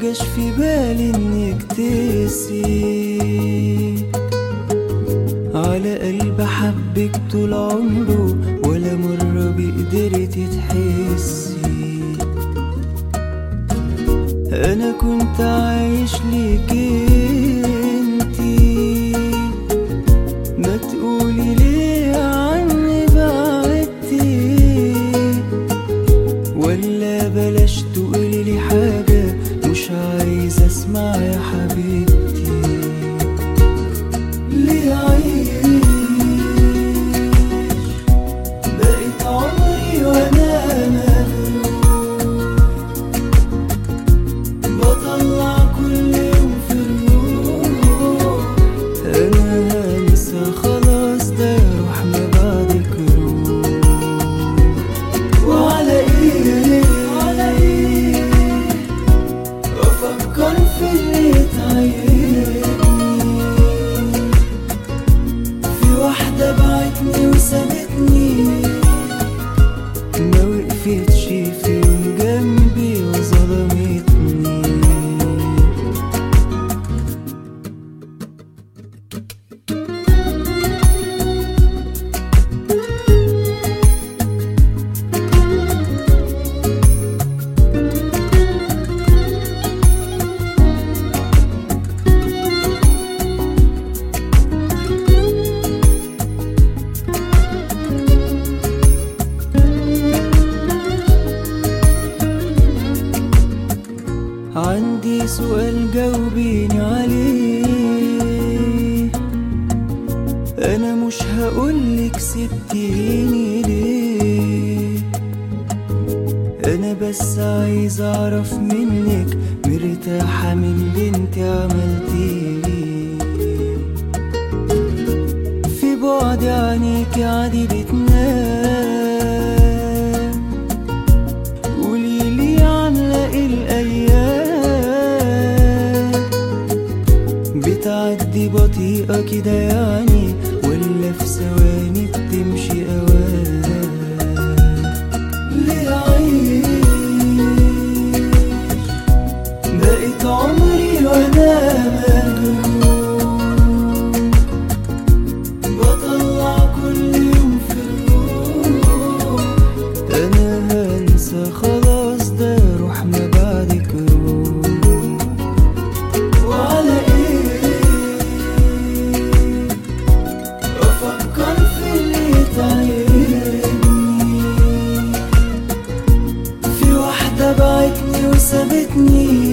جاش في بالي انك تسيب على قلب حبك طول عمره ولا مرة بقدرتي تحسي انا كنت عايش ليك انتي ما تقولي ليه عني بعدتي ولا بلاش تقولي لي حاجة مش عايز اسمع يا حبيبتي ليه عايش بقيت عمري وانا مغلوب بطلع كل يوم في الروح انا هنسى خلاص ده روح ما بعدك روح وعلى ايه على ايه افكر في اللي تعيرني في واحدة بعتني وسابتني ما وقفتش في يوم جنبي وظلمتني عندي سؤال جاوبيني عليه انا مش هقولك سبتيني ليه انا بس عايز اعرف منك مرتاحة من اللي انت عملتيه في بعد عينيك عادي بتنام قوليلي عاملة ايه الأيام بتعدي بطيئة كده يعني ولا في ثواني بتمشي أوام ليه عايش بقيت عمري وأنا مغلوب بطلع كل يوم في الروح انا هنسى خلاص ده روح ما بعدك روح وعلى ايه افكر في اللي تعيرني في واحدة بعتني وسابتني